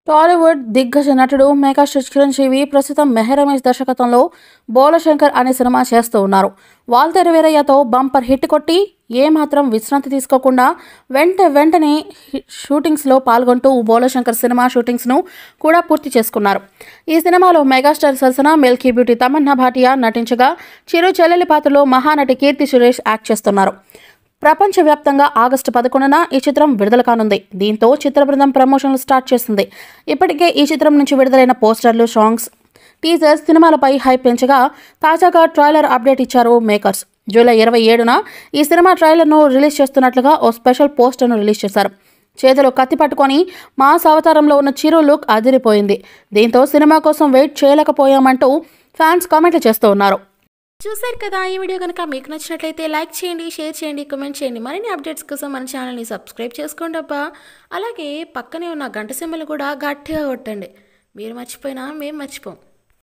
టాలీవుడ్ దిగ్గజ నటుడు మెగాస్టార్ చిరంజీవి ప్రస్తుతం మెహర్ రమేష్ దర్శకత్వంలో బోలశంకర్ అనే సినిమా చేస్తూ ఉన్నారు వాల్తేరు వీరయ్యతో బంపర్ హిట్ కొట్టి ఏమాత్రం విశ్రాంతి తీసుకోకుండా వెంట వెంటనే హి- షూటింగ్స్లో పాల్గొంటూ బోలశంకర్ సినిమా షూటింగ్స్ను కూడా పూర్తి చేసుకున్నారు ఈ సినిమాలో మెగాస్టార్ సరసన మిల్కీ బ్యూటీ తమన్నా భాటియా నటించగా చిరు చెల్లెలి పాత్రలో మహానటి కీర్తి సురేష్ యాక్ట్ చేస్తున్నారు ప్రపంచవ్యాప్తంగా ఆగస్టు పదకొండున ఈ చిత్రం విడుదల కానుంది దీంతో చిత్ర బృందం ప్రమోషన్లు స్టార్ట్ చేసింది ఇప్పటికే ఈ చిత్రం నుంచి విడుదలైన పోస్టర్లు సాంగ్స్ టీజర్స్ సినిమాలపై హైప్ పెంచగా తాజాగా ట్రైలర్ అప్డేట్ ఇచ్చారు మేకర్స్ జూలై ఇరవై ఏడున ఈ సినిమా ట్రైలర్ను రిలీజ్ చేస్తున్నట్లుగా ఓ స్పెషల్ పోస్టర్ను రిలీజ్ చేశారు చేతిలో కత్తి పట్టుకొని మాస్ అవతారంలో ఉన్న చిరు లుక్ అదిరిపోయింది దీంతో సినిమా కోసం వెయిట్ చేయలేకపోయామంటూ ఫ్యాన్స్ కామెంట్లు చేస్తూ ఉన్నారు చూసారు కదా ఈ వీడియో కనుక మీకు నచ్చినట్లయితే లైక్ చేయండి షేర్ చేయండి కామెంట్ చేయండి మరిన్ని అప్డేట్స్ కోసం మన ఛానల్ని సబ్స్క్రైబ్ చేసుకోండి అబ్బా అలాగే పక్కనే ఉన్న గంట సింబల్ కూడా గట్టిగా కొట్టండి మీరు మర్చిపోయినా మేము మర్చిపోం